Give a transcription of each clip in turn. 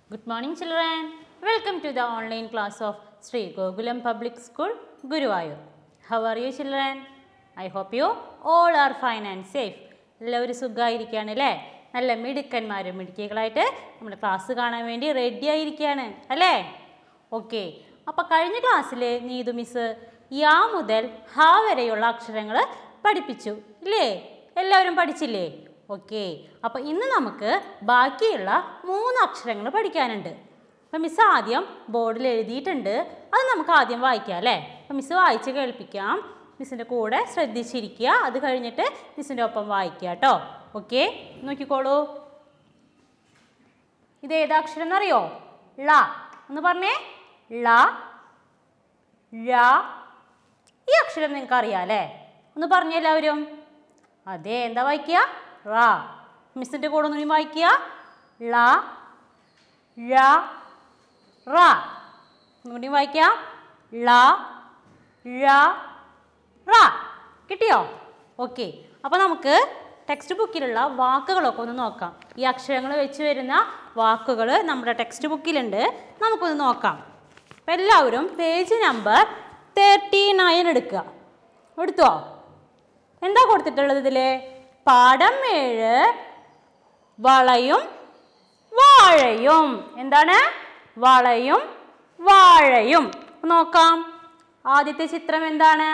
Good morning, children. Welcome to the online class of Sri Gokulam Public School, Guruvayur. How are you, children? I hope you all are fine and safe. എല്ലാവരും സുഖമായിരിക്കുകയാണ് അല്ലേ നല്ല മിടുക്കന്മാരും മിടുക്കികളായിട്ട് നമ്മുടെ class കാണാൻ വേണ്ടി ready ആയിരിക്കുകയാണ് അല്ലേ okay അപ്പോൾ കഴിഞ്ഞ ക്ലാസ്സിൽ നീതു മിസ് യാ മുതൽ ഹ വരെയുള്ള അക്ഷരങ്ങൾ പഠിപ്പിച്ചു ഇല്ലേ എല്ലാവരും പഠിച്ചില്ലേ ഓക്കെ അപ്പോൾ ഇന്ന് നമുക്ക് ബാക്കിയുള്ള മൂന്ന് അക്ഷരങ്ങൾ പഠിക്കാനുണ്ട് അപ്പം മിസ് ആദ്യം ബോർഡിൽ എഴുതിയിട്ടുണ്ട് അത് നമുക്ക് ആദ്യം വായിക്കാം അല്ലേ അപ്പം മിസ് വായിച്ച് കേൾപ്പിക്കാം മിസ്സിൻ്റെ കൂടെ ശ്രദ്ധിച്ചിരിക്കുക അത് കഴിഞ്ഞിട്ട് മിസ്സിൻ്റെ ഒപ്പം വായിക്കുക കേട്ടോ ഓക്കെ നോക്കിക്കോളൂ ഇത് ഏതാ അക്ഷരം എന്നറിയോ ള ഒന്ന് പറഞ്ഞേ ള ഴ ഈ അക്ഷരം നിങ്ങൾക്ക് അറിയാം അല്ലേ ഒന്ന് പറഞ്ഞേ എല്ലാവരും അതെ എന്താ വായിക്കുക റ മിസ്സിൻ്റെ കൂടെ ഒന്നും വായിക്കുക ള ഴ റ ഒന്നുകൂടി വായിക്കാം ള ഴ റ കിട്ടിയോ ഓക്കെ അപ്പോൾ നമുക്ക് ടെക്സ്റ്റ് ബുക്കിലുള്ള വാക്കുകളൊക്കെ ഒന്ന് നോക്കാം ഈ അക്ഷരങ്ങൾ വെച്ച് വരുന്ന വാക്കുകൾ നമ്മുടെ ടെക്സ്റ്റ് ബുക്കിലുണ്ട് നമുക്കൊന്ന് നോക്കാം അപ്പം എല്ലാവരും പേജ് നമ്പർ തേർട്ടി നയൻ എടുക്കുക എടുത്തോ എന്താ കൊടുത്തിട്ടുള്ളത് ഇതിൽ പാഠം ഏഴ് വളയും വാഴയും എന്താണ് വളയും വാഴയും നോക്കാം ആദ്യത്തെ ചിത്രം എന്താണ്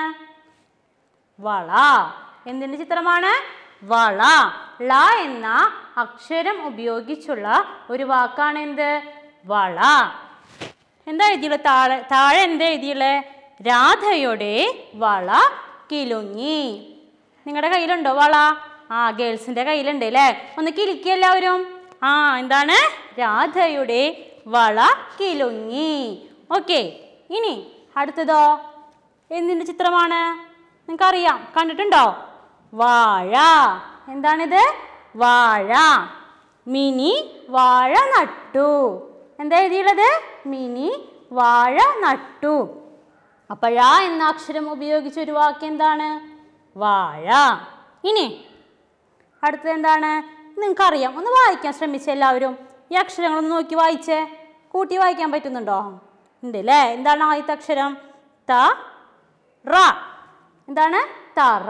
വള എന്തിൻ്റെ ചിത്രമാണ് വള ള എന്ന അക്ഷരം ഉപയോഗിച്ചുള്ള ഒരു വാക്കാണ് എന്ത് വള എന്താ എഴുതിയുള്ള താഴെ താഴെ എന്താ എഴുതിയുള്ളത് രാധയുടെ വള കിലുങ്ങി നിങ്ങളുടെ കയ്യിലുണ്ടോ വള ആ ഗേൾസിൻ്റെ കയ്യിലുണ്ട് അല്ലേ ഒന്ന് കിലിക്കുക എല്ലാവരും ആ എന്താണ് രാധയുടെ വള കിലുങ്ങി ഓക്കെ ഇനി അടുത്തതോ എന്തിൻ്റെ ചിത്രമാണ് നിങ്ങൾക്കറിയാം കണ്ടിട്ടുണ്ടോ വാഴ എന്താണിത് വാഴ മിനി വാഴ നട്ടു എന്താ എഴുതിയുള്ളത് മിനി വാഴ നട്ടു അപ്പോൾ ഴ എന്ന അക്ഷരം ഉപയോഗിച്ച ഒരു വാക്ക് എന്താണ് വാഴ ഇനി അടുത്തത് എന്താണ് നിങ്ങൾക്കറിയാം ഒന്ന് വായിക്കാൻ ശ്രമിച്ച എല്ലാവരും ഈ അക്ഷരങ്ങളൊന്ന് നോക്കി വായിച്ചേ കൂട്ടി വായിക്കാൻ പറ്റുന്നുണ്ടോ ഉണ്ട് അല്ലേ എന്താണ് ആദ്യത്തെ അക്ഷരം ത റ എന്താണ് തറ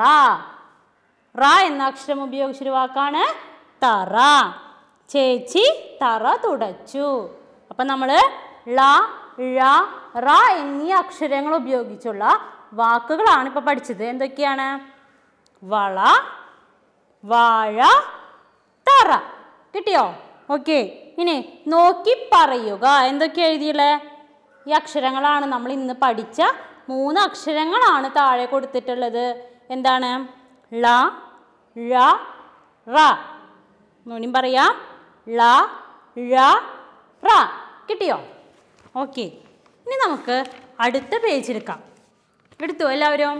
റ എന്ന അക്ഷരം ഉപയോഗിച്ചൊരു വാക്കാണ് തറ ചേച്ചി തറ തുടച്ചു അപ്പം നമ്മൾ ള ഴ റ എന്നീ അക്ഷരങ്ങൾ ഉപയോഗിച്ചുള്ള വാക്കുകളാണ് ഇപ്പോൾ പഠിച്ചത് എന്തൊക്കെയാണ് വള വാഴ തറ കിട്ടിയോ ഓക്കെ ഇനി നോക്കി പറയുക എന്തൊക്കെ എഴുതിയുള്ളത് ഈ അക്ഷരങ്ങളാണ് നമ്മൾ ഇന്ന് പഠിച്ച മൂന്ന് അക്ഷരങ്ങളാണ് താഴെ കൊടുത്തിട്ടുള്ളത് എന്താണ് ള ഴ റ ഒന്നുകൂടിയും പറയാം ള ഴ റ കിട്ടിയോ ഓക്കെ ഇനി നമുക്ക് അടുത്ത പേജ് എടുക്കാം എടുത്തു എല്ലാവരും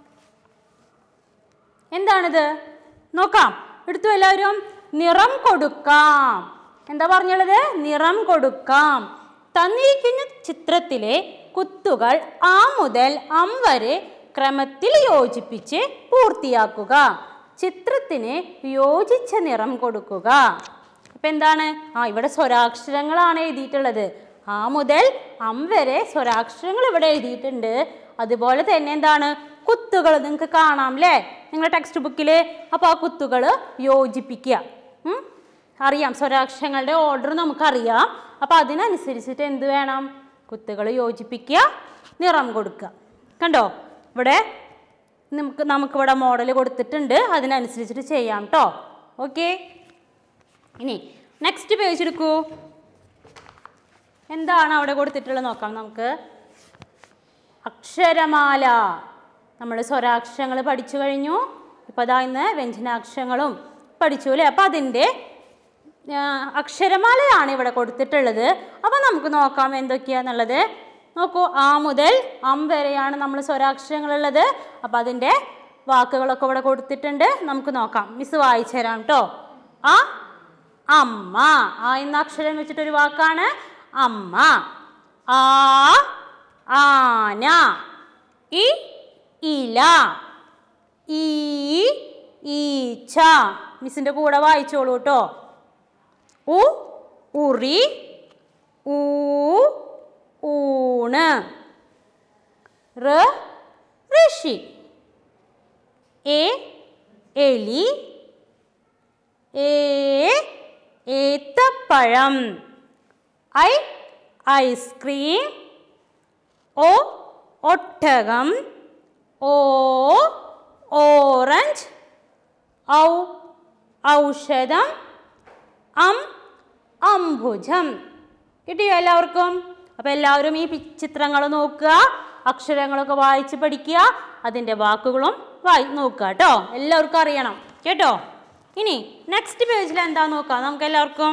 എന്താണിത് നോക്കാം എടുത്തു എല്ലാവരും നിറം കൊടുക്കാം എന്താ പറഞ്ഞുള്ളത് നിറം കൊടുക്കാം തന്നിരിക്കുന്ന ചിത്രത്തിലെ കുത്തുകൾ ആ മുതൽ അം വരെ ക്രമത്തിൽ യോജിപ്പിച്ച് പൂർത്തിയാക്കുക ചിത്രത്തിന് യോജിച്ച നിറം കൊടുക്കുക അപ്പം എന്താണ് ആ ഇവിടെ സ്വരാക്ഷരങ്ങളാണ് എഴുതിയിട്ടുള്ളത് ആ മുതൽ അം വരെ സ്വരാക്ഷരങ്ങൾ ഇവിടെ എഴുതിയിട്ടുണ്ട് അതുപോലെ തന്നെ എന്താണ് കുത്തുകൾ നിങ്ങൾക്ക് കാണാം അല്ലേ നിങ്ങളുടെ ടെക്സ്റ്റ് ബുക്കിൽ അപ്പോൾ ആ കുത്തുകൾ യോജിപ്പിക്കുക ഉം? അറിയാം സ്വരാക്ഷരങ്ങളുടെ ഓർഡർ നമുക്കറിയാം അപ്പോൾ അതിനനുസരിച്ചിട്ട് എന്ത് വേണം കുത്തുകൾ യോജിപ്പിക്കുക നിറം കൊടുക്കുക കണ്ടോ ഇവിടെ നമുക്ക് നമുക്കിവിടെ മോഡൽ കൊടുത്തിട്ടുണ്ട് അതിനനുസരിച്ചിട്ട് ചെയ്യാം കേട്ടോ ഓക്കെ ഇനി നെക്സ്റ്റ് പേജ് എടുക്കൂ എന്താണ് അവിടെ കൊടുത്തിട്ടുള്ളത് നോക്കാം നമുക്ക് അക്ഷരമാല നമ്മൾ സ്വരാക്ഷരങ്ങൾ പഠിച്ചു കഴിഞ്ഞു ഇപ്പോൾ അതാ ഇന്ന് വ്യഞ്ജനാക്ഷരങ്ങളും പഠിച്ചു അല്ലേ അപ്പോൾ അതിൻ്റെ ആ, അക്ഷരമാലയാണ് ഇവിടെ കൊടുത്തിട്ടുള്ളത് അപ്പോൾ നമുക്ക് നോക്കാം എന്തൊക്കെയാണെന്നുള്ളത് നോക്കൂ ആ മുതൽ അം വരെയാണ് നമ്മൾ സ്വരാക്ഷരങ്ങളുള്ളത് അപ്പോൾ അതിൻ്റെ വാക്കുകളൊക്കെ ഇവിടെ കൊടുത്തിട്ടുണ്ട് നമുക്ക് നോക്കാം മിസ് വായിച്ചു തരാം കേട്ടോ ആ അമ്മ ആ എന്ന അക്ഷരം വെച്ചിട്ടൊരു വാക്കാണ് അമ്മ ആ ആന ഇ ഇല ഈ ഈച്ച മിസ്സിൻ്റെ കൂടെ വായിച്ചോളൂ കേട്ടോ ഉ ഉറി ഊ ഊണ് റ് ഋഷി എ എലി ഏ ഏത്തപ്പഴം ഐ ഐസ്ക്രീം ഒ ഒട്ടകം ഓ ഓറഞ്ച് ഔ ഔഷധം അം അംബുജം കിട്ടിയോ എല്ലാവർക്കും അപ്പോൾ എല്ലാവരും ഈ പി- ചിത്രങ്ങൾ നോക്കുക അക്ഷരങ്ങളൊക്കെ വായിച്ച് പഠിക്കുക അതിൻ്റെ വാക്കുകളും വായി നോക്കുക കേട്ടോ എല്ലാവർക്കും അറിയണം കേട്ടോ ഇനി നെക്സ്റ്റ് പേജിൽ എന്താ നോക്കാം നമുക്ക് എല്ലാവർക്കും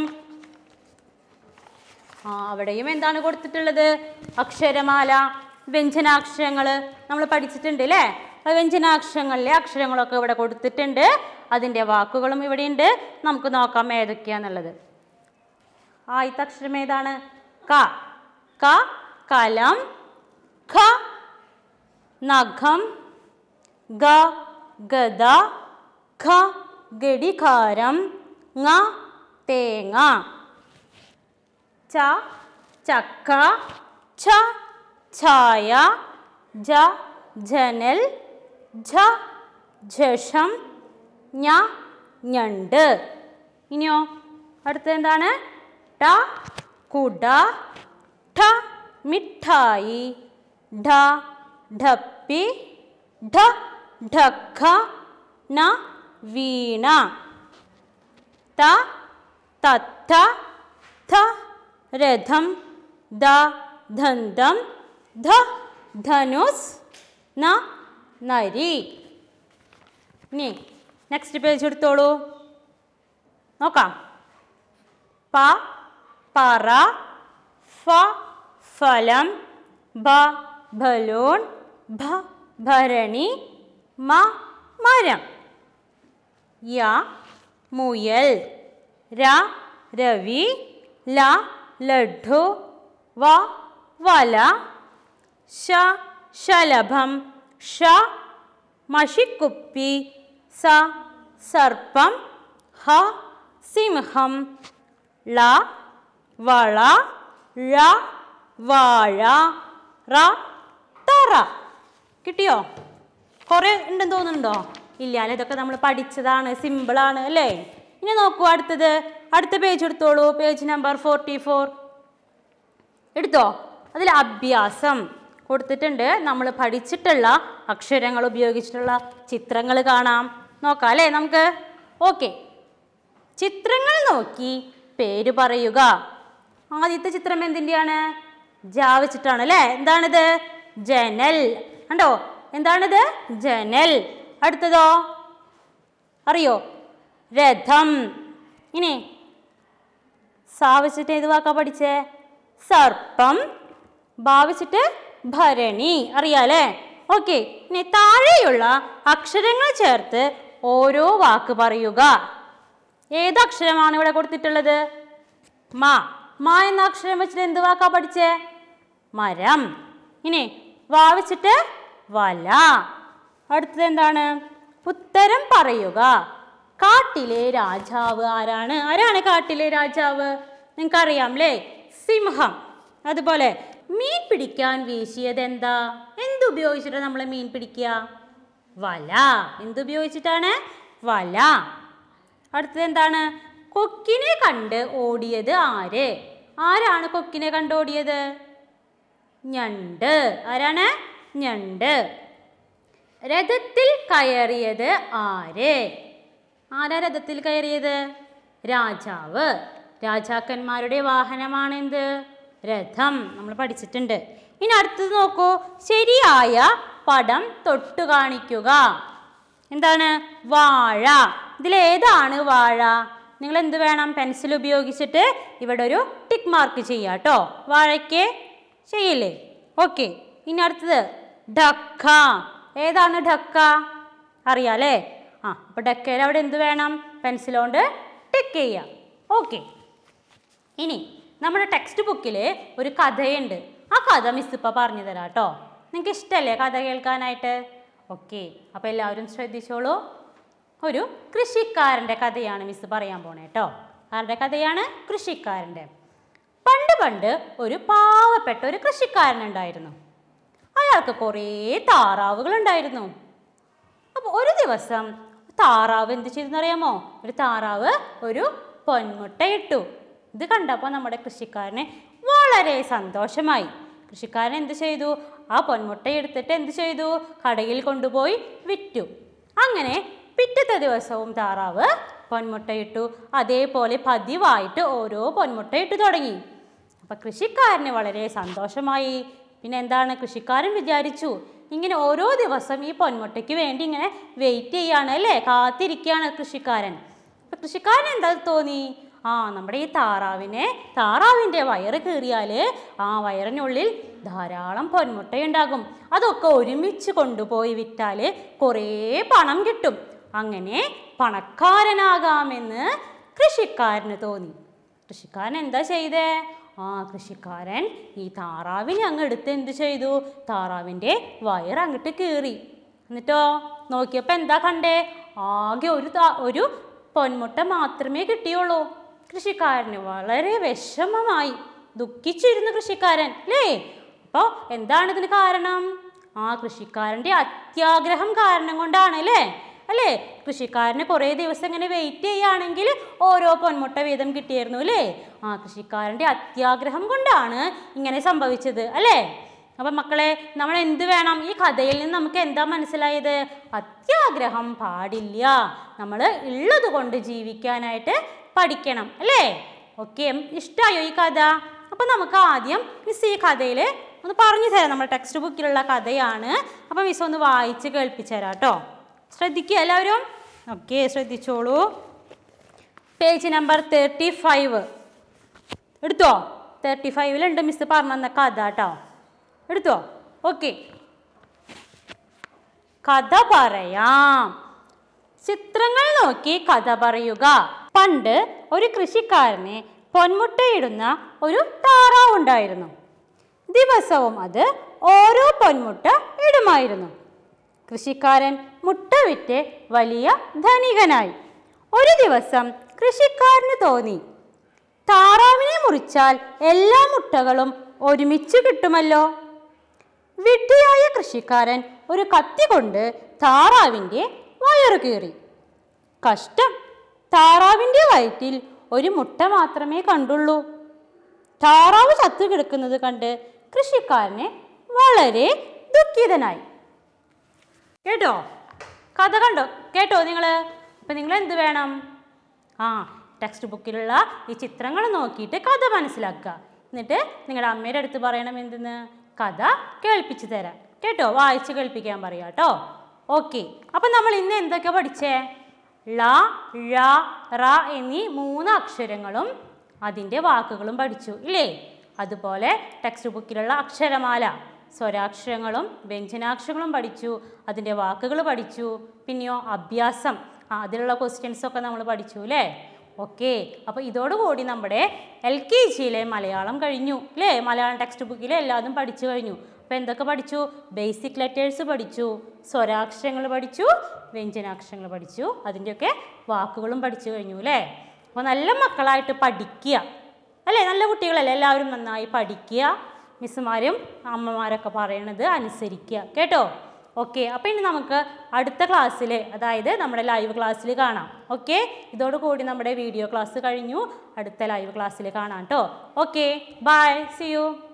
ആ അവിടെയും എന്താണ് കൊടുത്തിട്ടുള്ളത് അക്ഷരമാല വ്യഞ്ജനാക്ഷരങ്ങൾ നമ്മൾ പഠിച്ചിട്ടുണ്ട് അല്ലേ ആ വ്യഞ്ജനാക്ഷരങ്ങളിലെ അക്ഷരങ്ങളൊക്കെ ഇവിടെ കൊടുത്തിട്ടുണ്ട് അതിൻ്റെ വാക്കുകളും ഇവിടെ ഉണ്ട് നമുക്ക് നോക്കാം ഏതൊക്കെയാന്നുള്ളത് ആദ്യത്തെ അക്ഷരം ഏതാണ് ക ക കലം ഖ നഖം ഗ ഗദ ഖ ഗഡികാരം ങ തേങ്ങ ച ചക്ക ഛ ഛായ ജ ജനൽ ഝ ജഷം ഞ ഞണ്ട് ഇനിയോ അടുത്തത് എന്താണ് ട കുട ഠ മിഠായി ഢ ഢപ്പി ഢ ഢക്ക ന വീണ ത തത്ത ഥ രഥം ദ ദന്തം ധ ധനുസ് ന നരി ഇനി നെക്സ്റ്റ് പേജ് എടുത്തോളൂ നോക്കാം പ പറ ഫ ഫലം ഭ ബലൂൺ ഭ ഭരണി മ മരം യ മുയൽ ര രവി ല ലഡ്ഡു വ വല ശ ശലഭം ഷ മഷിക്കുപ്പി സ സർപ്പം ഹ സിംഹം ള വള ഴ വാഴ റ തറ കിട്ടിയോ കുറേ ഉണ്ടെന്ന് തോന്നുന്നുണ്ടോ ഇല്ല അല്ലേ ഇതൊക്കെ നമ്മൾ പഠിച്ചതാണ് സിമ്പിളാണ് അല്ലേ ഇനി നോക്കൂ അടുത്തത് അടുത്ത പേജ് എടുത്തോളൂ പേജ് നമ്പർ ഫോർട്ടി ഫോർ എടുത്തോ അതിൽ അഭ്യാസം കൊടുത്തിട്ടുണ്ട് നമ്മൾ പഠിച്ചിട്ടുള്ള അക്ഷരങ്ങൾ ഉപയോഗിച്ചിട്ടുള്ള ചിത്രങ്ങൾ കാണാം നോക്കാം അല്ലേ നമുക്ക് ഓക്കെ ചിത്രങ്ങൾ നോക്കി പേര് പറയുക ആദ്യത്തെ ചിത്രം എന്തിൻ്റെയാണ് ജാ വെച്ചിട്ടാണ് അല്ലേ എന്താണിത് ജനൽ കണ്ടോ എന്താണിത് ജനൽ അടുത്തതോ അറിയോ രഥം ഇനി സാവിച്ചിട്ട് ഏത് വാക്കാ പഠിച്ചേ സർപ്പം ഭാവിച്ചിട്ട് ഭരണി അറിയാലേ ഓക്കെ ഇനി താഴെയുള്ള അക്ഷരങ്ങൾ ചേർത്ത് ഓരോ വാക്ക് പറയുക ഏത് അക്ഷരമാണ് ഇവിടെ കൊടുത്തിട്ടുള്ളത് മ മ എന്ന അക്ഷരം വെച്ചിട്ട് എന്ത് വാക്കാ പഠിച്ചേ മരം ഇനി വാവിച്ചിട്ട് വല അടുത്തത് എന്താണ് ഉത്തരം പറയുക കാട്ടിലെ രാജാവ് ആരാണ് ആരാണ് കാട്ടിലെ രാജാവ് നിങ്ങൾക്കറിയാം അല്ലേ സിംഹം അതുപോലെ മീൻ പിടിക്കാൻ വീശിയത് എന്താ എന്തുപയോഗിച്ചിട്ടാണ് നമ്മൾ മീൻ പിടിക്കുക വല എന്തുപയോഗിച്ചിട്ടാണ് വല അടുത്തത് എന്താണ് കൊക്കിനെ കണ്ട് ഓടിയത് ആര് ആരാണ് കൊക്കിനെ കണ്ട് ഓടിയത് ഞണ്ട് ആരാണ് ഞണ്ട് രഥത്തിൽ കയറിയത് ആര് ആരാ രഥത്തിൽ കയറിയത് രാജാവ് രാജാക്കന്മാരുടെ വാഹനമാണ് എന്ത് രഥം നമ്മൾ പഠിച്ചിട്ടുണ്ട് ഇനി അടുത്തത് നോക്കൂ ശരിയായ പടം തൊട്ടു കാണിക്കുക എന്താണ് വാഴ ഇതിലേതാണ് വാഴ നിങ്ങൾ എന്ത് വേണം പെൻസിൽ ഉപയോഗിച്ചിട്ട് ഇവിടെ ഒരു ടിക്ക് മാർക്ക് ചെയ്യുക കേട്ടോ വാഴയ്ക്ക് ചെയ്യില്ലേ ഓക്കെ ഇനി അടുത്തത് ഡക്ക ഏതാണ് ഡക്ക അറിയാലേ ആ അപ്പോൾ ഡക്കയിൽ അവിടെ എന്ത് വേണം പെൻസിൽ കൊണ്ട് ടിക്ക് ചെയ്യുക ഓക്കെ ഇനി നമ്മുടെ ടെക്സ്റ്റ് ബുക്കിൽ ഒരു കഥയുണ്ട് ആ കഥ മിസ് ഇപ്പോൾ പറഞ്ഞു തരാം കേട്ടോ നിങ്ങൾക്ക് ഇഷ്ടമല്ലേ കഥ കേൾക്കാനായിട്ട് ഓക്കെ അപ്പോൾ എല്ലാവരും ശ്രദ്ധിച്ചോളൂ ഒരു കൃഷിക്കാരൻ്റെ കഥയാണ് മിസ് പറയാൻ പോണേ കേട്ടോ ആരുടെ കഥയാണ് കൃഷിക്കാരൻ്റെ പണ്ട് പണ്ട് ഒരു പാവപ്പെട്ട ഒരു കൃഷിക്കാരനുണ്ടായിരുന്നു അയാൾക്ക് കുറേ താറാവുകൾ ഉണ്ടായിരുന്നു അപ്പോൾ ഒരു ദിവസം താറാവ് എന്ത് ചെയ്തെന്നറിയാമോ ഒരു താറാവ് ഒരു പൊന്മുട്ട ഇട്ടു ഇത് കണ്ടപ്പോൾ നമ്മുടെ കൃഷിക്കാരന് വളരെ സന്തോഷമായി കൃഷിക്കാരൻ എന്ത് ചെയ്തു ആ പൊന്മുട്ട എടുത്തിട്ട് എന്ത് ചെയ്തു കടയിൽ കൊണ്ടുപോയി വിറ്റു അങ്ങനെ പിറ്റത്തെ ദിവസവും താറാവ് പൊന്മുട്ടയിട്ടു അതേപോലെ പതിവായിട്ട് ഓരോ പൊന്മുട്ട ഇട്ടു തുടങ്ങി അപ്പം കൃഷിക്കാരന് വളരെ സന്തോഷമായി പിന്നെ എന്താണ് കൃഷിക്കാരൻ വിചാരിച്ചു ഇങ്ങനെ ഓരോ ദിവസം ഈ പൊന്മുട്ടയ്ക്ക് വേണ്ടി ഇങ്ങനെ വെയിറ്റ് ചെയ്യാണ് അല്ലേ കാത്തിരിക്കുകയാണ് കൃഷിക്കാരൻ അപ്പം കൃഷിക്കാരൻ എന്താ തോന്നി ആ നമ്മുടെ ഈ താറാവിനെ താറാവിൻ്റെ വയറ് കീറിയാൽ ആ വയറിനുള്ളിൽ ധാരാളം പൊന്മുട്ടയുണ്ടാകും അതൊക്കെ ഒരുമിച്ച് കൊണ്ടുപോയി വിറ്റാൽ കുറേ പണം കിട്ടും അങ്ങനെ പണക്കാരനാകാമെന്ന് കൃഷിക്കാരന് തോന്നി കൃഷിക്കാരൻ എന്താ ചെയ്തേ ആ കൃഷിക്കാരൻ ഈ താറാവിനെ അങ്ങ് എടുത്ത് എന്ത് ചെയ്തു താറാവിൻ്റെ വയറ് അങ്ങോട്ട് കീറി എന്നിട്ടോ നോക്കിയപ്പോൾ എന്താ കണ്ടേ ആകെ ഒരു താ- ഒരു പൊന്മുട്ട മാത്രമേ കിട്ടിയുള്ളൂ കൃഷിക്കാരന് വളരെ വിഷമമായി ദുഃഖിച്ചിരുന്നു കൃഷിക്കാരൻ അല്ലേ അപ്പോൾ എന്താണ് ഇതിന് കാരണം ആ കൃഷിക്കാരൻ്റെ അത്യാഗ്രഹം കാരണം കൊണ്ടാണ് അല്ലേ അല്ലേ കൃഷിക്കാരന് കുറേ ദിവസം ഇങ്ങനെ വെയിറ്റ് ചെയ്യുകയാണെങ്കിൽ ഓരോ പൊന്മുട്ട വീതം കിട്ടിയായിരുന്നു അല്ലേ ആ കൃഷിക്കാരൻ്റെ അത്യാഗ്രഹം കൊണ്ടാണ് ഇങ്ങനെ സംഭവിച്ചത് അല്ലേ അപ്പം മക്കളെ നമ്മൾ എന്ത് വേണം ഈ കഥയിൽ നിന്ന് നമുക്ക് എന്താ മനസ്സിലായത് അത്യാഗ്രഹം പാടില്ല നമ്മൾ ഉള്ളത് കൊണ്ട് ജീവിക്കാനായിട്ട് പഠിക്കണം അല്ലേ ഓക്കെ ഇഷ്ടമായോ ഈ കഥ അപ്പം നമുക്ക് ആദ്യം മിസ് ഈ കഥയിൽ ഒന്ന് പറഞ്ഞു തരാം നമ്മുടെ ടെക്സ്റ്റ് ബുക്കിലുള്ള കഥയാണ് അപ്പം മിസ് ഒന്ന് വായിച്ച് കേൾപ്പിച്ചു തരാം കേട്ടോ ശ്രദ്ധിക്കുക എല്ലാവരും ഓക്കെ ശ്രദ്ധിച്ചോളൂ പേജ് നമ്പർ തേർട്ടി ഫൈവ് എടുത്തോ തേർട്ടി ഫൈവിലുണ്ട് മിസ് പറഞ്ഞു തന്ന കഥ കേട്ടോ എടുത്തോ ഓക്കെ കഥ പറയാം ചിത്രങ്ങൾ നോക്കി കഥ പറയുക പണ്ട് ഒരു കൃഷിക്കാരനെ പൊന്മുട്ടയിടുന്ന ഒരു താറാവുണ്ടായിരുന്നു ദിവസവും അത് ഓരോ പൊന്മുട്ട ഇടുമായിരുന്നു കൃഷിക്കാരൻ മുട്ട വിറ്റ് വലിയ ധനികനായി ഒരു ദിവസം കൃഷിക്കാരന് തോന്നി താറാവിനെ മുറിച്ചാൽ എല്ലാ മുട്ടകളും ഒരുമിച്ച് കിട്ടുമല്ലോ വിഡ്ഢിയായ കൃഷിക്കാരൻ ഒരു കത്തി കൊണ്ട് താറാവിൻ്റെ വയറു കീറി കഷ്ടം താറാവിൻ്റെ വയറ്റിൽ ഒരു മുട്ട മാത്രമേ കണ്ടുള്ളൂ താറാവ് ചത്തു കിടക്കുന്നത് കണ്ട് കൃഷിക്കാരനെ വളരെ ദുഃഖിതനായി കേട്ടോ കഥ കണ്ടോ കേട്ടോ നിങ്ങൾ അപ്പം നിങ്ങൾ എന്ത് വേണം ആ ടെക്സ്റ്റ് ബുക്കിലുള്ള ഈ ചിത്രങ്ങൾ നോക്കിയിട്ട് കഥ മനസ്സിലാക്കുക എന്നിട്ട് നിങ്ങളുടെ അമ്മയുടെ അടുത്ത് പറയണം എന്തെന്ന് കഥ കേൾപ്പിച്ചു തരാം കേട്ടോ വായിച്ച് കേൾപ്പിക്കാൻ പറയാം കേട്ടോ ഓക്കെ അപ്പം നമ്മൾ ഇന്ന് എന്തൊക്കെ പഠിച്ചേ ള ഴ റ എന്നീ മൂന്ന് അക്ഷരങ്ങളും അതിൻ്റെ വാക്കുകളും പഠിച്ചു ഇല്ലേ അതുപോലെ ടെക്സ്റ്റ് ബുക്കിലുള്ള അക്ഷരമാല സ്വരാക്ഷരങ്ങളും വ്യഞ്ജനാക്ഷരങ്ങളും പഠിച്ചു അതിൻ്റെ വാക്കുകൾ പഠിച്ചു പിന്നെയോ അഭ്യാസം ആ അതിലുള്ള ക്വസ്റ്റ്യൻസ് ഒക്കെ നമ്മൾ പഠിച്ചു അല്ലേ ഓക്കെ അപ്പോൾ ഇതോടുകൂടി നമ്മുടെ എൽ കെ ജിയിലെ മലയാളം കഴിഞ്ഞു അല്ലേ മലയാളം ടെക്സ്റ്റ് ബുക്കിലെ എല്ലാതും പഠിച്ചു കഴിഞ്ഞു അപ്പോൾ എന്തൊക്കെ പഠിച്ചു ബേസിക് ലെറ്റേഴ്സ് പഠിച്ചു സ്വരാക്ഷരങ്ങൾ പഠിച്ചു വ്യഞ്ജനാക്ഷരങ്ങൾ പഠിച്ചു അതിൻ്റെയൊക്കെ വാക്കുകളും പഠിച്ചു കഴിഞ്ഞു അല്ലേ അപ്പോൾ നല്ല മക്കളായിട്ട് പഠിക്കുക അല്ലേ നല്ല കുട്ടികളല്ലേ എല്ലാവരും നന്നായി പഠിക്കുക മിസ്സുമാരും അമ്മമാരൊക്കെ പറയണത് അനുസരിക്കുക കേട്ടോ ഓക്കെ അപ്പോൾ ഇനി നമുക്ക് അടുത്ത ക്ലാസ്സിൽ അതായത് നമ്മുടെ ലൈവ് ക്ലാസ്സിൽ കാണാം ഓക്കെ ഇതോടുകൂടി നമ്മുടെ വീഡിയോ ക്ലാസ് കഴിഞ്ഞു അടുത്ത ലൈവ് ക്ലാസ്സിൽ കാണാം കേട്ടോ ഓക്കെ ബൈ സി യു